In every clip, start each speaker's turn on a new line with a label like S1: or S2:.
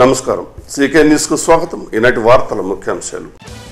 S1: నమస్కారం CK news కు స్వాగతం ఈనాటి వార్తల ముఖ్యాంశాలు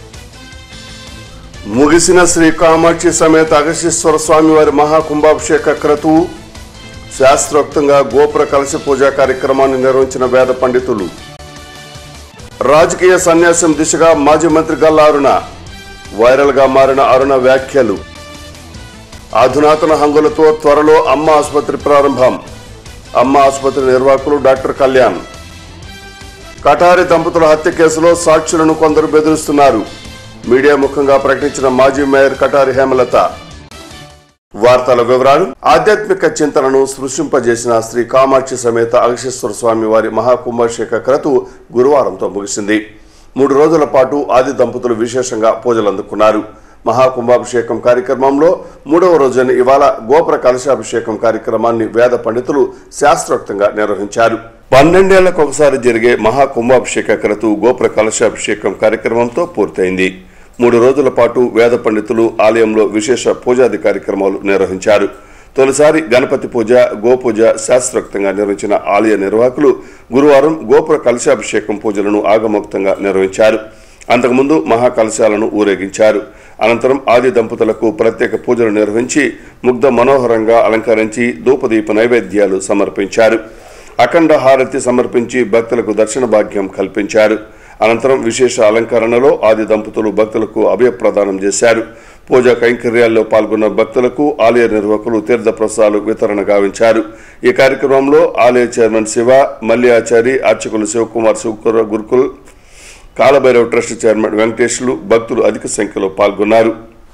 S1: ముగిసిన శ్రీ కామాక్షి సమేత అగశీశ్వర స్వామి వారి మహాకుంభాభిషేక క్రతువు శాస్త్రోక్తంగా గోపుర కలశ పూజా కార్యక్రమాన్ని నిర్వహించిన వేద పండితులు రాజకీయ సన్యాసం దిశగా మాజీ మంత్రి గల్లా అరుణ వైరల్ గా మారిన అరుణ వ్యాఖ్యలు అధునాతన హంగులతో త్వరలో అమ్మ ఆసుపత్రి ప్రారంభం అమ్మ ఆసుపత్రి నిర్వాహకులు డాక్టర్ కళ్యాణ్ కటారి దంపతుల హత్య కేసులో సాక్షులను కొందరు బెదిరిస్తున్నారు మీడియా ముఖంగా ప్రకటించిన మాజీ మేయర్ కటారి హేమలత వార్తల వివరాలు ఆధ్యాత్మిక చింతనను సృష్టింపజేసిన శ్రీ కామాక్షి సమేత అగశేశ్వర స్వామి వారి మహాకుంభాభిషేక క్రతువు గురువారంతో ముగిసింది మూడు రోజుల పాటు ఆది దంపతులు విశేషంగా పూజలు అందుకున్నారు మహాకుంభాభిషేకం కార్యక్రమంలో మూడవ రోజున ఇవాళ గోపుర కలశాభిషేకం కార్యక్రమాన్ని వేద పండితులు శాస్త్రోక్తంగా నిర్వహించారు పన్నెండేళ్లకు ఒకసారి జరిగే మహాకుంభాభిషేక క్రతువు గోపుర కలశాభిషేకం కార్యక్రమంతో పూర్తయింది మూడు రోజుల పాటు వేద పండితులు ఆలయంలో విశేష పూజాది కార్యక్రమాలు నిర్వహించారు తొలిసారి గణపతి పూజ గోపూజ శాస్త్రోక్తంగా నిర్వహించిన ఆలయ నిర్వాహకులు గురువారం గోపుర కలశాభిషేకం పూజలను ఆగమోక్తంగా నిర్వహించారు అంతకుముందు మహాకలశాలను ఊరేగించారు అనంతరం ఆది దంపతులకు ప్రత్యేక పూజలు నిర్వహించి ముగ్ధ మనోహరంగా అలంకరించి ధూపదీప నైవేద్యాలు సమర్పించారు అఖండ హారతి సమర్పించి భక్తులకు దర్శన భాగ్యం కల్పించారు అనంతరం విశేష అలంకరణలో ఆది దంపతులు భక్తులకు అభయప్రదానం చేశారు పూజా కైంకర్యాల్లో పాల్గొన్న భక్తులకు ఆలయ నిర్వాహకులు తీర్థప్రసాదాలు వితరణ గావించారు ఈ కార్యక్రమంలో ఆలయ చైర్మన్ శివ మల్లి ఆచారి అర్చకులు శివకుమార్ శివకుర గురుకుల్ కాలభైరవ ట్రస్ట్ చైర్మన్ వెంకటేశ్లు భక్తులు అధిక సంఖ్యలో పాల్గొన్నారు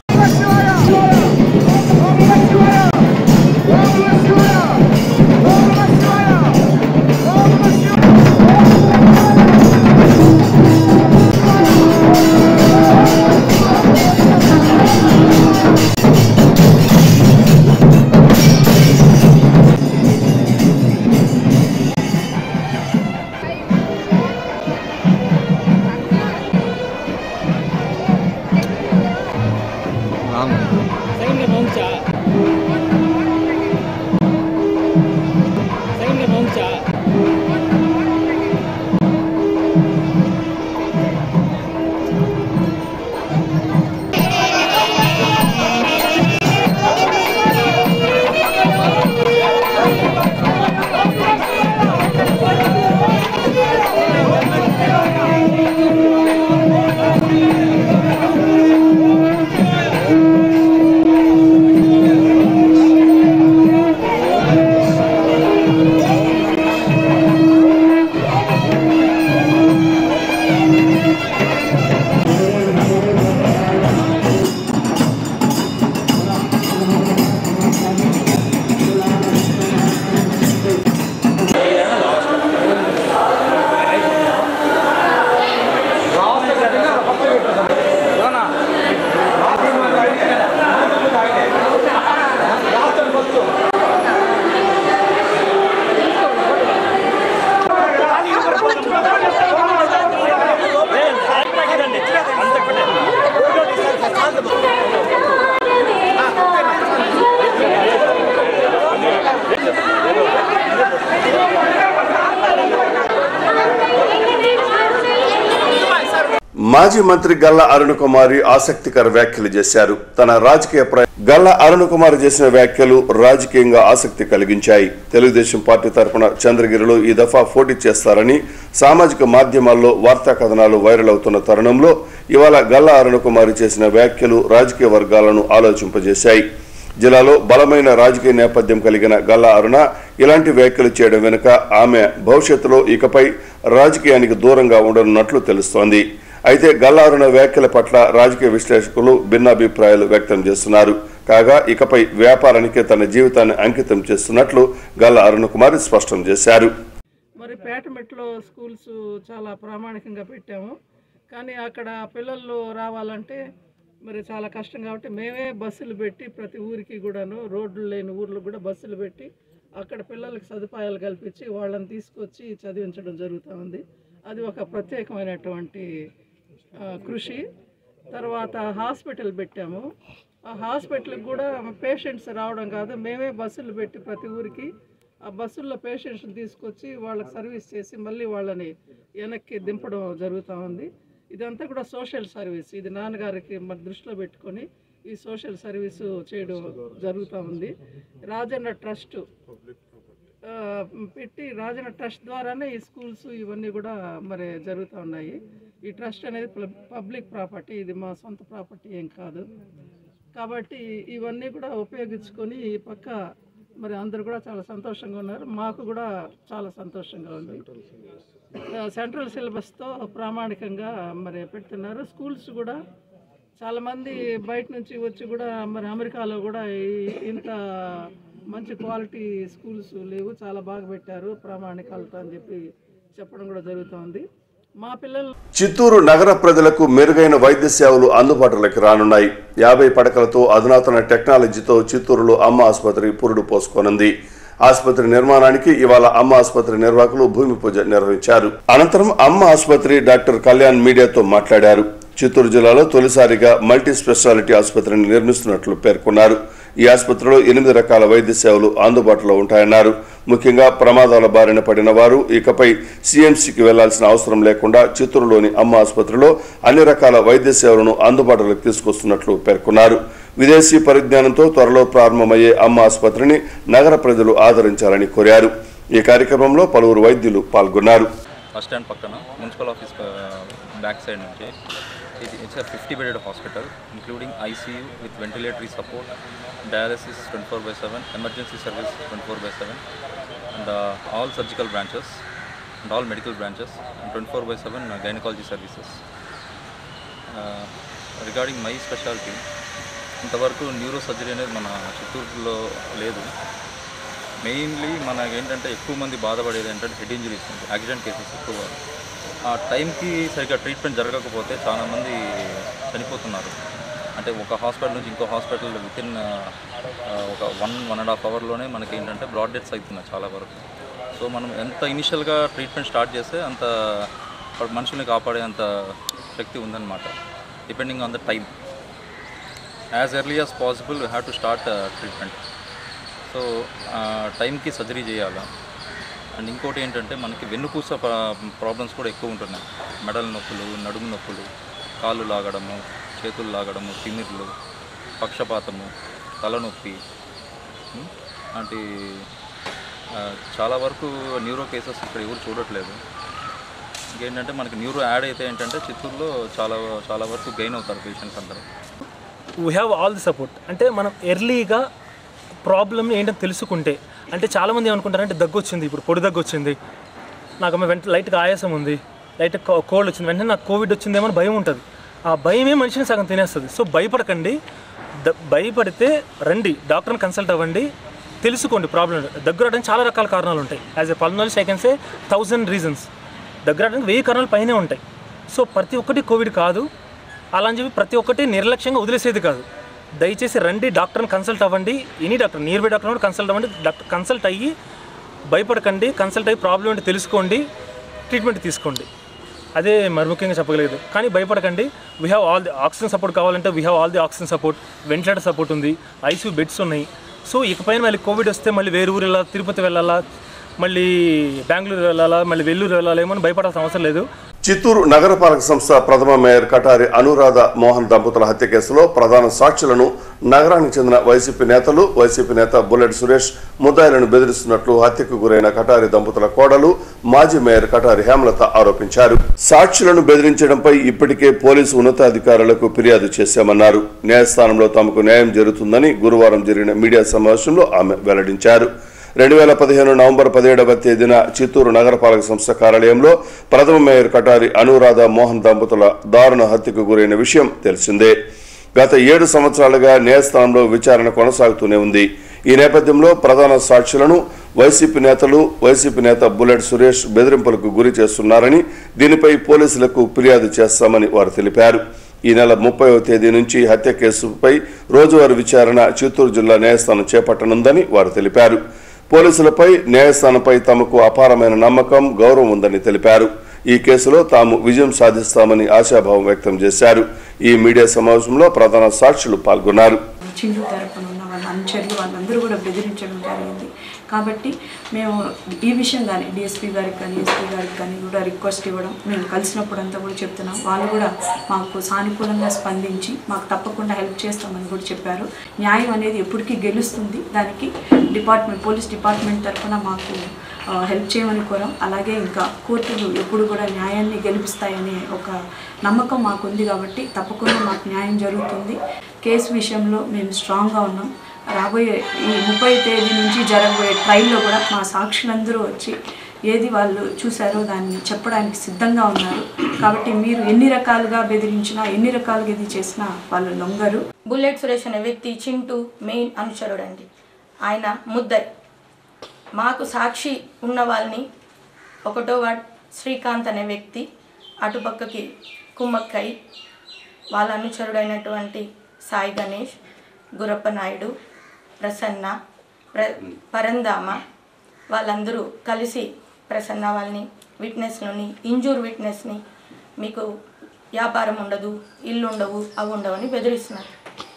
S2: Sejm mącia. Sejm mącia.
S1: మాజీ మంత్రి గల్లా అరుణ్ కుమారి ఆసక్తికర వ్యాఖ్యలు చేశారు తన రాజకీయ ప్ర- గల్లా అరుణ్ కుమార్ చేసిన వ్యాఖ్యలు రాజకీయంగా ఆసక్తి కలిగించాయి తెలుగుదేశం పార్టీ తరఫున చంద్రగిరిలో ఈ దఫా పోటీ చేస్తారని సామాజిక మాధ్యమాల్లో వార్తా కథనాలు వైరల్ అవుతున్న తరుణంలో ఇవాళ గల్లా అరుణ్ కుమారి చేసిన వ్యాఖ్యలు రాజకీయ వర్గాలను ఆలోచింపజేశాయి జిల్లాలో బలమైన రాజకీయ నేపథ్యం కలిగిన గల్లా అరుణ ఇలాంటి వ్యాఖ్యలు చేయడం వెనుక ఆమె భవిష్యత్తులో ఇకపై రాజకీయానికి దూరంగా ఉండనున్నట్లు తెలుస్తోంది అయితే గల్లా అరుణ వ్యాఖ్యల పట్ల రాజకీయ విశ్లేషకులు భిన్నాభిప్రాయాలు వ్యక్తం చేస్తున్నారు కాగా ఇకపై వ్యాపారానికే తన జీవితాన్ని అంకితం చేస్తున్నట్లు గల్లా అరుణ కుమారి స్పష్టం చేశారు
S3: మరి పేటమెట్లో స్కూల్స్ చాలా ప్రామాణికంగా పెట్టాము కానీ అక్కడ పిల్లలు రావాలంటే మరి చాలా కష్టం కాబట్టి మేమే బస్సులు పెట్టి ప్రతి ఊరికి కూడాను రోడ్లు లేని ఊర్లు కూడా బస్సులు పెట్టి అక్కడ పిల్లలకి సదుపాయాలు కల్పించి వాళ్ళని తీసుకొచ్చి చదివించడం జరుగుతూ ఉంది అది ఒక ప్రత్యేకమైనటువంటి ఆ, కృషి తర్వాత హాస్పిటల్ పెట్టాము ఆ హాస్పిటల్కి కూడా పేషెంట్స్ రావడం కాదు మేమే బస్సులు పెట్టి ప్రతి ఊరికి ఆ బస్సుల్లో పేషెంట్స్ని తీసుకొచ్చి వాళ్ళకి సర్వీస్ చేసి మళ్ళీ వాళ్ళని వెనక్కి దింపడం జరుగుతూ ఉంది ఇదంతా కూడా సోషల్ సర్వీస్ ఇది నాన్నగారికి మన దృష్టిలో పెట్టుకొని ఈ సోషల్ సర్వీసు చేయడం జరుగుతూ ఉంది రాజన్న ట్రస్ట్ ఆ, పెట్టి రాజన్న ట్రస్ట్ ద్వారానే ఈ స్కూల్స్ ఇవన్నీ కూడా మరి జరుగుతూ ఉన్నాయి ఈ ట్రస్ట్ అనేది పబ్- పబ్లిక్ ప్రాపర్టీ ఇది మా సొంత ప్రాపర్టీ ఏం కాదు కాబట్టి ఇవన్నీ కూడా ఉపయోగించుకొని ఈ పక్క మరి అందరు కూడా చాలా సంతోషంగా ఉన్నారు మాకు కూడా చాలా సంతోషంగా ఉంది ఆ, సెంట్రల్ సిలబస్తో ప్రామాణికంగా మరి పెడుతున్నారు స్కూల్స్ కూడా చాలామంది బయట నుంచి వచ్చి కూడా మరి అమెరికాలో కూడా ఈ- ఇంత మంచి క్వాలిటీ స్కూల్స్ లేవు చాలా బాగా పెట్టారు ప్రామాణికాలతో అని చెప్పి చెప్పడం కూడా జరుగుతోంది మా పిల్లలు
S1: చిత్తూరు నగర ప్రజలకు మెరుగైన వైద్య సేవలు అందుబాటులోకి రానున్నాయి యాభై పడకలతో అధునాతన టెక్నాలజీతో చిత్తూరులో అమ్మ ఆసుపత్రి పురుడు పోసుకోనుంది ఆసుపత్రి నిర్మాణానికి ఇవాళ అమ్మ ఆసుపత్రి నిర్వాహకులు భూమి పూజ నిర్వహించారు అనంతరం అమ్మ ఆసుపత్రి డాక్టర్ కళ్యాణ్ మీడియాతో మాట్లాడారు చిత్తూరు జిల్లాలో తొలిసారిగా మల్టీ స్పెషాలిటీ ఆసుపత్రిని నిర్మిస్తున్నట్లు పేర్కొన్నారు ఈ ఆసుపత్రిలో ఎనిమిది రకాల వైద్య సేవలు అందుబాటులో ఉంటాయన్నారు ముఖ్యంగా ప్రమాదాల బారిన పడిన వారు ఇకపై సీఎంసీకి వెళ్లాల్సిన అవసరం లేకుండా చిత్తూరులోని అమ్మ ఆసుపత్రిలో అన్ని రకాల వైద్య సేవలను అందుబాటులోకి తీసుకొస్తున్నట్లు పేర్కొన్నారు విదేశీ పరిజ్ఞానంతో త్వరలో ప్రారంభమయ్యే అమ్మ ఆసుపత్రిని నగర ప్రజలు ఆదరించాలని కోరారు ఈ కార్యక్రమంలో పలువురు వైద్యులు పాల్గొన్నారు
S4: బస్ స్టాండ్ పక్కన మున్సిపల్ ఆఫీస్ బ్యాక్ సైడ్ నుంచి ఇది it's fifty bedded hospital including ICU with ventilatory support dialysis twenty four by seven emergency service twenty four by seven and all surgical branches and all medical branches and twenty four by seven gynaecology services regarding my speciality ఇంతవరకు neuro surgery అనేది మన చిత్తూరులో లేదు mainly మనకి ఏంటంటే ఎక్కువ మంది బాధపడేది ఏంటంటే హెడ్ ఇంజరీస్ యాక్సిడెంట్ కేసెస్ ఎక్కువ ఆ టైంకి సరిగ్గా ట్రీట్మెంట్ జరగకపోతే చాలామంది చనిపోతున్నారు అంటే ఒక హాస్పిటల్ నుంచి ఇంకో హాస్పిటల్ విత్ ఇన్ ఒక వన్ వన్ అండ్ హాఫ్ అవర్లోనే మనకి ఏంటంటే బ్రాడ్ డెత్స్ అవుతున్నాయి చాలా వరకు సో మనం ఎంత ఇనిషియల్గా ట్రీట్మెంట్ స్టార్ట్ చేస్తే అంత మనుషుల్ని కాపాడే అంత శక్తి ఉందన్నమాట depending on the time as early as possible we have to start treatment so ఆ టైంకి సర్జరీ చేయాలా అండ్ ఇంకోటి ఏంటంటే మనకి వెన్నుపూస ప్రాబ్లమ్స్ కూడా ఎక్కువ ఉంటున్నాయి మెడల నొప్పులు నడుము నొప్పులు కాళ్ళు లాగడము చేతులు లాగడము తిమిర్లు పక్షపాతము తలనొప్పి ఉం? లాంటి ఆ, చాలా వరకు న్యూరో కేసెస్ ఇక్కడ ఎవరు చూడట్లేదు ఇంకేంటంటే మనకి న్యూరో యాడ్ అయితే ఏంటంటే చిత్తూరులో చాలా చాలా వరకు గెయిన్ అవుతారు పేషెంట్స్ అందరూ
S5: we have all the support అంటే మనం ఎర్లీగా ప్రాబ్లమ్ ఏంటని తెలుసుకుంటే అంటే చాలామంది ఏమనుకుంటారంటే దగ్గు వచ్చింది ఇప్పుడు పొడి దగ్గు వచ్చింది నాకు వెంట లైట్గా ఆయాసం ఉంది లైట్ కోల్డ్ వచ్చింది వెంటనే నాకు కోవిడ్ వచ్చిందేమో అని భయం ఉంటుంది ఆ భయమే మనిషిని సగం తినేస్తుంది సో భయపడకండి ద- భయపడితే రండి డాక్టర్ని కన్సల్ట్ అవ్వండి తెలుసుకోండి ప్రాబ్లం దగ్గర రావడానికి చాలా రకాల కారణాలు ఉంటాయి as a pulmonology I can say thousand reasons దగ్గర రావడానికి వెయ్యి కారణాలు పైనే ఉంటాయి సో ప్రతి ఒక్కటి కోవిడ్ కాదు అలా అని చెప్పి ప్రతి ఒక్కటి నిర్లక్ష్యంగా వదిలేసేది కాదు దయచేసి రండి డాక్టర్ని కన్సల్ట్ అవ్వండి any doctor nearby doctor consult అవ్వండి డాక్టర్ కన్సల్ట్ అయ్యి భయపడకండి కన్సల్ట్ అయ్యి ప్రాబ్లం ఏంటో తెలుసుకోండి ట్రీట్మెంట్ తీసుకోండి అదే మరి ముఖ్యంగా చెప్పగలేదు కానీ భయపడకండి we have all the oxygen support కావాలంటే we have all the oxygen support ventilator support ఉంది ఐసీయూ బెడ్స్ ఉన్నాయి సో ఇకపైన మళ్ళీ కోవిడ్ వస్తే మళ్ళీ వేరే ఊరు వెళ్ళాలా తిరుపతి వెళ్ళాలా మళ్ళీ బెంగళూరు వెళ్ళాలా మళ్ళీ వెల్లూరు వెళ్ళాలా ఏమో అని భయపడాల్సిన అవసరం లేదు
S1: చిత్తూరు నగరపాలక సంస్థ ప్రథమ మేయర్ కటారి అనురాధ మోహన్ దంపతుల హత్య కేసులో ప్రధాన సాక్షులను నగరానికి చెందిన వైసీపీ నేతలు వైసీపీ నేత బుల్లెట్ సురేష్ ముద్దాయిలను బెదిరిస్తున్నట్లు హత్యకు గురైన కటారి దంపతుల కోడలు మాజీ మేయర్ కటారి హేమలత ఆరోపించారు సాక్షులను బెదిరించడంపై ఇప్పటికే పోలీసు ఉన్నతాధికారులకు ఫిర్యాదు చేశామన్నారు న్యాయస్థానంలో తమకు న్యాయం జరుగుతుందని గురువారం జరిగిన మీడియా సమావేశంలో ఆమె వెల్లడించారు రెండు వేల పదిహేను నవంబర్ పదిహేడవ తేదీన చిత్తూరు నగరపాలక సంస్థ కార్యాలయంలో ప్రథమ మేయర్ కటారి అనురాధ మోహన్ దంపతుల దారుణ హత్యకు గురైన విషయం తెలిసిందే గత ఏడు సంవత్సరాలుగా న్యాయస్థానంలో విచారణ కొనసాగుతూనే ఉంది ఈ నేపథ్యంలో ప్రధాన సాక్షులను వైసీపీ నేతలు వైసీపీ నేత బుల్లెట్ సురేష్ బెదిరింపులకు గురి చేస్తున్నారని దీనిపై పోలీసులకు ఫిర్యాదు చేస్తామని వారు తెలిపారు ఈ నెల ముప్పైవ తేదీ నుంచి హత్య కేసుపై రోజువారీ విచారణ చిత్తూరు జిల్లా న్యాయస్థానం చేపట్టనుందని వారు తెలిపారు పోలీసులపై న్యాయస్థానంపై తమకు అపారమైన నమ్మకం గౌరవం ఉందని తెలిపారు ఈ కేసులో తాము విజయం సాధిస్తామని ఆశాభావం వ్యక్తం చేశారు ఈ మీడియా సమావేశంలో ప్రధాన సాక్షులు పాల్గొన్నారు
S6: చిందు తరపున ఉన్న వాళ్ళ అనుచరులు వాళ్ళందరూ కూడా బెదిరించడం జరిగింది కాబట్టి మేము ఈ విషయం కానీ డిఎస్పీ గారికి కానీ ఎస్పీ గారికి కానీ కూడా రిక్వెస్ట్ ఇవ్వడం మేము కలిసినప్పుడంతా కూడా చెప్తున్నాం వాళ్ళు కూడా మాకు సానుకూలంగా స్పందించి మాకు తప్పకుండా హెల్ప్ చేస్తామని కూడా చెప్పారు న్యాయం అనేది ఎప్పటికీ గెలుస్తుంది దానికి డిపార్ట్మెంట్ పోలీస్ డిపార్ట్మెంట్ తరఫున మాకు ఆ, హెల్ప్ చేయమని కోరాం అలాగే ఇంకా కోర్టులు ఎప్పుడు కూడా న్యాయాన్ని గెలిపిస్తాయనే ఒక నమ్మకం మాకు ఉంది కాబట్టి తప్పకుండా మాకు న్యాయం జరుగుతుంది కేసు విషయంలో మేము స్ట్రాంగ్గా ఉన్నాం రాబోయే ఈ ముప్పై తేదీ నుంచి జరగబోయే ట్రైల్లో కూడా మా సాక్షులందరూ వచ్చి ఏది వాళ్ళు చూసారో దాన్ని చెప్పడానికి సిద్ధంగా ఉన్నారు కాబట్టి మీరు ఎన్ని రకాలుగా బెదిరించినా ఎన్ని రకాలుగా ఇది చేసినా వాళ్ళు లొంగరు
S7: బుల్లెట్ సురేష్ అనే వ్యక్తి చింటూ మెయిన్ అనుచరుడు అండి ఆయన ముద్దై మాకు సాక్షి ఉన్న వాళ్ళని ఒకటో వార్డ్ శ్రీకాంత్ అనే వ్యక్తి అటుపక్కకి కుమ్మక్కై వాళ్ళ అనుచరుడైనటువంటి సాయి గణేష్ గురప్ప నాయుడు ప్రసన్న ప్ర పరందామ వాళ్ళందరూ కలిసి ప్రసన్న వాళ్ళని విట్నెస్ని ఇంజూర్ విట్నెస్ని మీకు వ్యాపారం ఉండదు ఇల్లు ఉండవు అవి ఉండవని బెదిరిస్తున్నారు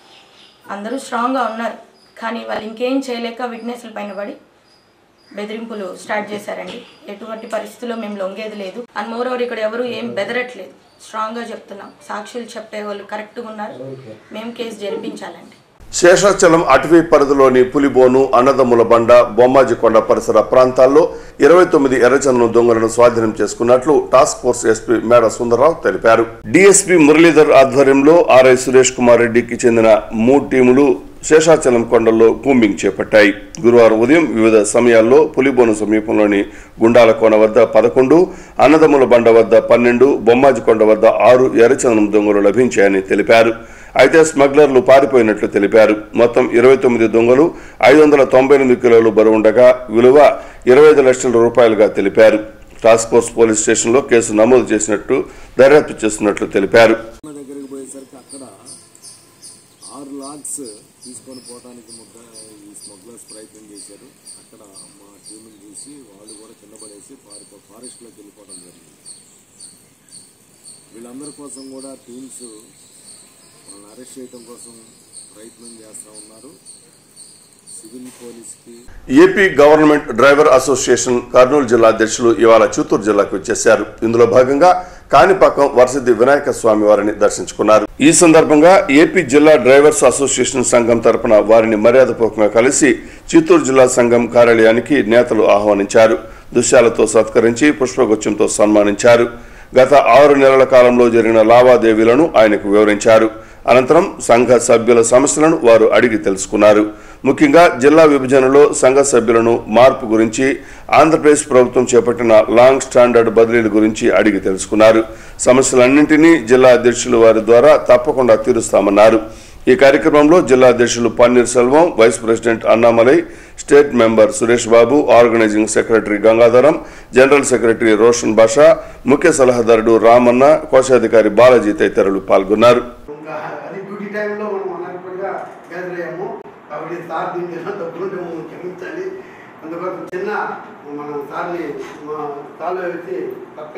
S7: అందరూ స్ట్రాంగ్గా ఉన్నారు కానీ వాళ్ళు ఇంకేం చేయలేక విట్నెస్ల పైన పడి బెదిరింపులు స్టార్ట్ చేశారండి ఎటువంటి పరిస్థితుల్లో మేము లొంగేది లేదు అండ్ మోర్ ఓవర్ ఇక్కడ ఎవరు ఏం బెదరట్లేదు స్ట్రాంగ్గా చెప్తున్నాం సాక్షులు చెప్పే వాళ్ళు కరెక్ట్గా ఉన్నారు మేము కేసు జరిపించాలండి
S1: శేషాచలం అటవీ పరిధిలోని పులిబోను అన్నదమ్ముల బండ బొమ్మాజికొండ పరిసర ప్రాంతాల్లో ఇరవై తొమ్మిది ఎర్రచందనం దొంగలను స్వాధీనం చేసుకున్నట్లు టాస్క్ ఫోర్స్ ఎస్పీ మేడ సుందరరావు తెలిపారు డీఎస్పీ మురళీధర్ ఆధ్వర్యంలో ఆర్ఐ సురేష్ కుమార్ రెడ్డికి చెందిన మూడు టీములు శేషాచలం కొండల్లో కూంబింగ్ చేపట్టాయి గురువారం ఉదయం వివిధ సమయాల్లో పులిబోను సమీపంలోని గుండాల కోన వద్ద పదకొండు అన్నదమ్ముల బండ వద్ద పన్నెండు బొమ్మాజికొండ వద్ద ఆరు ఎర్రచందనం దొంగలు లభించాయని తెలిపారు అయితే స్మగ్లర్లు పారిపోయినట్లు తెలిపారు మొత్తం ఇరవై తొమ్మిది దొంగలు ఐదు వందల తొంభై ఎనిమిది కిలోలు బరువుండగా విలువ ఇరవై ఐదు లక్షల రూపాయలుగా తెలిపారు టాస్క్ ఫోర్స్ పోలీస్ స్టేషన్లో కేసు నమోదు చేసినట్టు దర్యాప్తు చేస్తున్నట్లు తెలిపారు
S8: మా దగ్గరికి పోయేసరికి అక్కడ ఆరు లాగ్స్ తీసుకొని పోవడానికి ముద్ద ఈ స్మగ్లర్స్ ప్రయత్నం చేశారు అక్కడ మా టీంని చూసి వాళ్ళు కూడా కింద పడేసి పారిపో ఫారెస్ట్లోకి వెళ్ళిపోవడం జరిగింది వీళ్ళందరి కోసం కూడా టీమ్స్ వాళ్ళని అరెస్ట్ చేయడం కోసం ప్రయత్నం చేస్తూ ఉన్నారు సివిల్ పోలీస్కి
S1: AP government driver association Kurnool జిల్లా అధ్యక్షులు ఇవాళ చిత్తూరు జిల్లాకు వచ్చేశారు ఇందులో భాగంగా కాణిపాకం వరసిద్ధి వినాయక స్వామి వారిని దర్శించుకున్నారు ఈ సందర్భంగా ఏపీ జిల్లా డ్రైవర్స్ అసోసియేషన్ సంఘం తరపున వారిని మర్యాదపూర్వకంగా కలిసి చిత్తూరు జిల్లా సంఘం కార్యాలయానికి నేతలు ఆహ్వానించారు దుశ్యాలతో సత్కరించి పుష్పగుచ్చంతో సన్మానించారు గత ఆరు నెలల కాలంలో జరిగిన లావాదేవీలను ఆయనకు వివరించారు అనంతరం సంఘ సభ్యుల సమస్యలను వారు అడిగి తెలుసుకున్నారు ముఖ్యంగా జిల్లా విభజనలో సంఘ సభ్యులను మార్పు గురించి ఆంధ్రప్రదేశ్ ప్రభుత్వం చేపట్టిన లాంగ్ స్టాండర్డ్ బదిలీల గురించి అడిగి తెలుసుకున్నారు సమస్యలన్నింటినీ జిల్లా అధ్యక్షులు వారి ద్వారా తప్పకుండా తీరుస్తామన్నారు ఈ కార్యక్రమంలో జిల్లా అధ్యక్షులు Panneer Selvam vice president Annamalai state member Suresh Babu organising secretary Gangadharam general secretary Roshan Basha ముఖ్య సలహాదారుడు రామన్న కోశాధికారి బాలాజీ తదితరులు పాల్గొన్నారు
S9: ఇంకా అది డ్యూటీ టైంలో మనం అన్నట్టుగా గ్యాదర్ అయ్యాము కాబట్టి సార్ దీనికి ఏదో తప్పుకుంటే మనం క్షమించాలి అందుకోసం చిన్న మన సార్ని మా సార్లు వచ్చి పక్క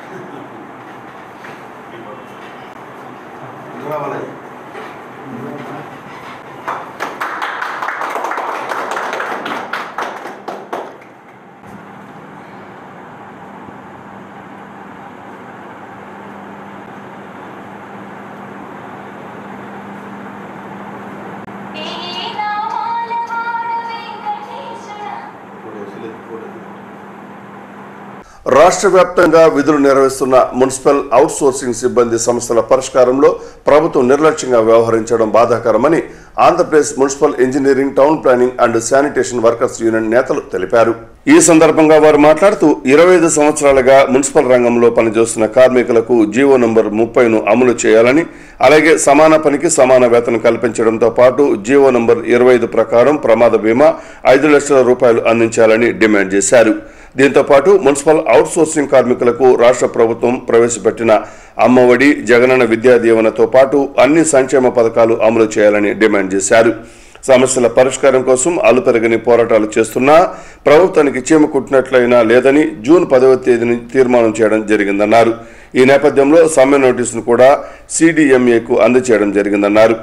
S9: రావాలి
S1: రాష్ట్ర వ్యాప్తంగా విధులు నిర్వహిస్తున్న మున్సిపల్ అవుట్సోర్సింగ్ సిబ్బంది సంస్థల పరిష్కారంలో ప్రభుత్వం నిర్లక్ష్యంగా వ్యవహరించడం బాధాకరమని Andhra Pradesh municipal engineering town planning and sanitation workers union నేతలు తెలిపారు ఈ సందర్భంగా వారు మాట్లాడుతూ ఇరవై ఐదు సంవత్సరాలుగా మున్సిపల్ రంగంలో పనిచేస్తున్న కార్మికులకు జీవో నంబర్ ముప్పైను అమలు చేయాలని అలాగే సమాన పనికి సమాన వేతనం కల్పించడంతో పాటు జీవో నంబర్ ఇరవై ఐదు ప్రకారం ప్రమాద బీమా ఐదు లక్షల రూపాయలు అందించాలని డిమాండ్ చేశారు దీంతో పాటు మున్సిపల్ అవుట్సోర్సింగ్ కార్మికులకు రాష్ట్ర ప్రభుత్వం ప్రవేశపెట్టిన అమ్మఒడి జగనన్న విద్యా దీవెనతో పాటు అన్ని సంక్షేమ పథకాలు అమలు చేయాలని డిమాండ్ చేశారు సమస్యల పరిష్కారం కోసం అలుపెరగని పోరాటాలు చేస్తున్నా ప్రభుత్వానికి చీమ కుట్టినట్లయినా లేదని జూన్ పదవ తేదీని తీర్మానం చేయడం జరిగిందన్నారు ఈ నేపథ్యంలో సమ్మె నోటీసును కూడా సిడిఎంఏకు అందజేయడం జరిగిందన్నారు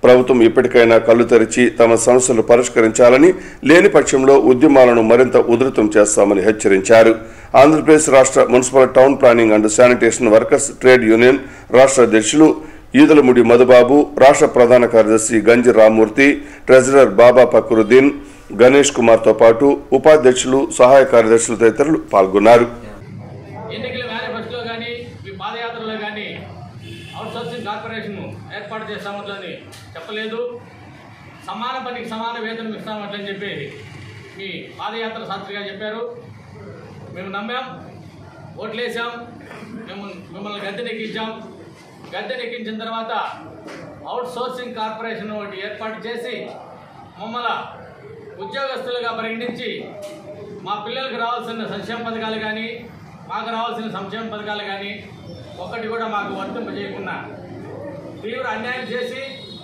S1: ప్రభుత్వం ఇప్పటికైనా కళ్ళు తెరిచి తమ సమస్యలు పరిష్కరించాలని లేని పక్షంలో ఉద్యమాలను మరింత ఉధృతం చేస్తామని హెచ్చరించారు ఆంధ్రప్రదేశ్ రాష్ట్ర municipal town planning and sanitation workers trade union రాష్ట్ర అధ్యక్షులు ఈదులముడి మధుబాబు రాష్ట్ర ప్రధాన కార్యదర్శి గంజి రామ్మూర్తి ట్రెజరర్ బాబా ఫక్రుద్దీన్ గణేష్ కుమార్తో పాటు ఉపాధ్యక్షులు సహాయ కార్యదర్శులు తదితరులు పాల్గొన్నారు
S2: ఎన్నికల మేనిఫెస్టోలో కానీ మీ పాదయాత్రలో కానీ అవుట్సోర్సింగ్ కార్పొరేషన్ ఏర్పాటు చేస్తామని చెప్పలేదు సమాన పనికి సమాన వేతనం ఇస్తామట్లని చెప్పి మీ పాదయాత్ర సాక్షిగా చెప్పారు మేము నమ్మాం ఓట్లేసాం మేము మిమ్మల్ని గద్దెనెక్కించాం గద్దెనెక్కించిన తర్వాత అవుట్ సోర్సింగ్ కార్పొరేషన్ ఒకటి ఏర్పాటు చేసి మమ్మల్ని ఉద్యోగస్తులుగా పరిగణించి మా పిల్లలకు రావాల్సిన సంక్షేమ పథకాలు కానీ మాకు రావాల్సిన సంక్షేమ పథకాలు కానీ ఒక్కటి కూడా మాకు వర్తింపజేయకుండా తీవ్ర అన్యాయం చేసి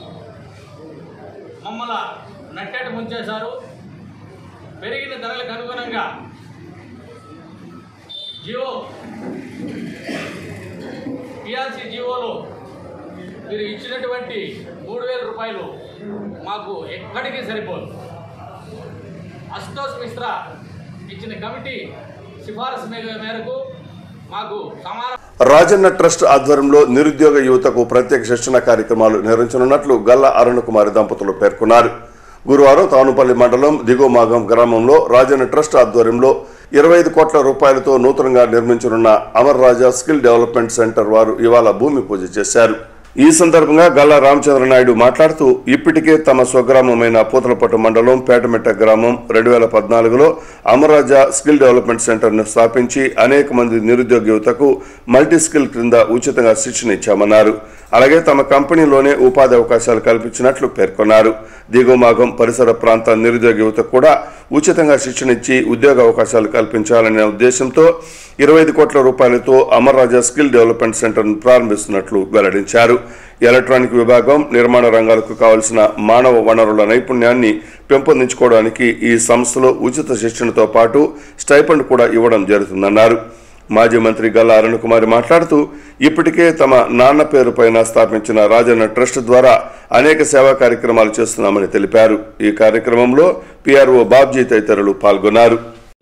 S2: మమ్మల్ని నట్టేట ముంచేశారు పెరిగిన ధరలకు అనుగుణంగా జియో పిఆర్సీ జియోలో మీరు ఇచ్చినటువంటి మూడు వేల రూపాయలు మాకు ఎక్కడికి సరిపోదు అశుతోష్ మిశ్రా ఇచ్చిన కమిటీ సిఫారసు మేర- మేరకు మాకు సమాన
S1: రాజన్న ట్రస్ట్ ఆధ్వర్యంలో నిరుద్యోగ యువతకు ప్రత్యేక శిక్షణ కార్యక్రమాలు నిర్వహించనున్నట్లు గల్లా అరుణ కుమారి దంపతులు పేర్కొన్నారు గురువారం తానుపల్లి మండలం దిగుమాగం గ్రామంలో రాజన్న ట్రస్ట్ ఆధ్వర్యంలో ఇరవై ఐదు కోట్ల రూపాయలతో నూతనంగా నిర్మించనున్న Amar Raja skill development centre వారు ఇవాళ భూమి పూజ చేశారు ఈ సందర్భంగా గల్లా రామచంద్ర నాయుడు మాట్లాడుతూ ఇప్పటికే తమ స్వగ్రామమైన పూతలపట్టు మండలం పేటమెట్ట గ్రామం రెండు వేల పద్నాలుగులో అమరాజా స్కిల్ డెవలప్మెంట్ సెంటర్ను స్థాపించి అనేక మంది నిరుద్యోగ యువతకు మల్టీ స్కిల్ క్రింద ఉచితంగా శిక్షణ ఇచ్చామన్నారు అలాగే తమ కంపెనీలోనే ఉపాధి అవకాశాలు కల్పించినట్లు పేర్కొన్నారు దిగుమాగం పరిసర ప్రాంత నిరుద్యోగ యువతకు కూడా ఉచితంగా శిక్షణ ఇచ్చి ఉద్యోగ అవకాశాలు కల్పించాలనే ఉద్దేశంతో ఇరవై ఐదు కోట్ల రూపాయలతో అమర్రాజా స్కిల్ డెవలప్మెంట్ సెంటర్ను ప్రారంభిస్తున్నట్లు వెల్లడించారు ఎలక్ట్రానిక్ విభాగం నిర్మాణ రంగాలకు కావలసిన మానవ వనరుల నైపుణ్యాన్ని పెంపొందించుకోవడానికి ఈ సంస్థలో ఉచిత శిక్షణతో పాటు స్టైఫండ్ కూడా ఇవ్వడం జరుగుతుందన్నారు మాజీ మంత్రి గల్లా అరుణకుమారి మాట్లాడుతూ ఇప్పటికే తమ నాన్న పేరు పైన స్థాపించిన రాజన్న ట్రస్ట్ ద్వారా అనేక సేవా కార్యక్రమాలు చేస్తున్నామని తెలిపారు ఈ కార్యక్రమంలో పిఆర్ఓ బాబ్జీ తదితరులు పాల్గొన్నారు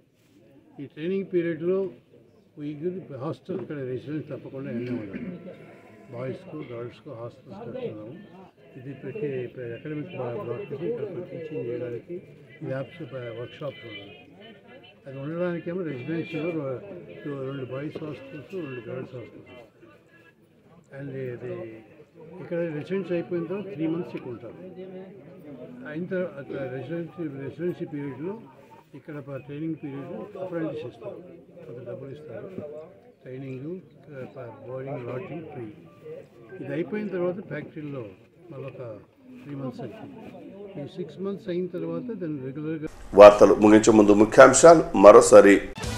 S10: ఈ ట్రైనింగ్ పీరియడ్లో ఈ హాస్టల్ ఇక్కడ రెసిడెన్స్ తప్పకుండా ఎన్నో ఉండాలి బాయ్స్కు గర్ల్స్కు హాస్టల్స్ కట్టుకున్నాము ఇది ప్రతి అకాడమిక్ బ్లాక్కి ఇక్కడ టీచింగ్ చేయడానికి ల్యాబ్స్ వర్క్షాప్స్ ఉన్నాయి అది ఉండడానికేమో రెసిడెన్షియల్ రెండు బాయ్స్ హాస్టల్స్ రెండు గర్ల్స్ హాస్టల్స్ అండ్ ఇది ఇక్కడ రెసిడెన్స్ అయిపోయిన తర్వాత త్రీ మంత్స్ ఇక్కడ ఉంటారు అయిన తర్వాత రెసిడెన్సీ రెసిడెన్సీ పీరియడ్లో ఇక్కడ ప- ట్రైనింగ్ పీరియడ్ అప్రెంటిస్ ఇస్తారు కొంత డబ్బులు ఇస్తారు ట్రైనింగ్ బోర్డింగ్ లాడ్జింగ్ ఫ్రీ ఇది అయిపోయిన తర్వాత ఫ్యాక్టరీలో మళ్ళీ ఒక త్రీ మంత్స్ అవుతుంది ఈ సిక్స్ మంత్స్ అయిన తర్వాత దాన్ని రెగ్యులర్గా
S1: వార్తలు ముగించే ముందు ముఖ్యాంశాలు మరోసారి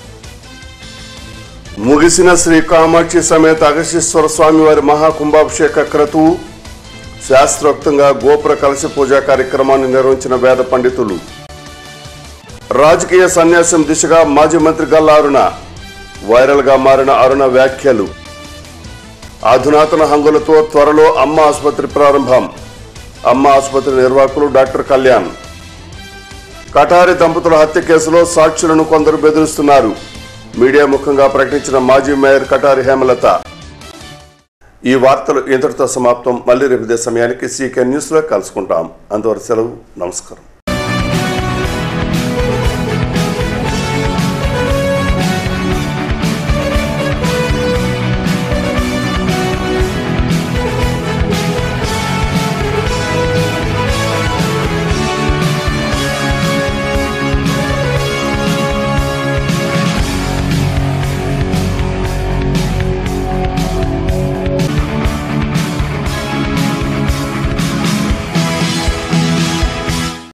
S1: ముగిసిన శ్రీ కామాక్షి సమేత అగస్తీశ్వర స్వామి వారి మహాకుంభాభిషేక క్రతువు శాస్త్రోక్తంగా గోపుర కలశ పూజా కార్యక్రమాన్ని నిర్వహించిన వేద పండితులు రాజకీయ సన్యాసం దిశగా మాజీ మంత్రి గల్లా అరుణ వైరల్ గా మారిన అరుణ వ్యాఖ్యలు అధునాతన హంగులతో త్వరలో అమ్మ ఆసుపత్రి ప్రారంభం అమ్మ ఆసుపత్రి నిర్వాహకులు డాక్టర్ కళ్యాణ్ కటారి దంపతుల హత్య కేసులో సాక్షులను కొందరు బెదిరిస్తున్నారు మీడియా ముఖంగా ప్రకటించిన మాజీ మేయర్ కటారి హేమలత ఈ వార్తలు ఇంతటితో సమాప్తం మళ్ళీ రేపు ఇదే సమయానికి సీకే న్యూస్లో కలుసుకుంటాం అంతవరకు సెలవు నమస్కారం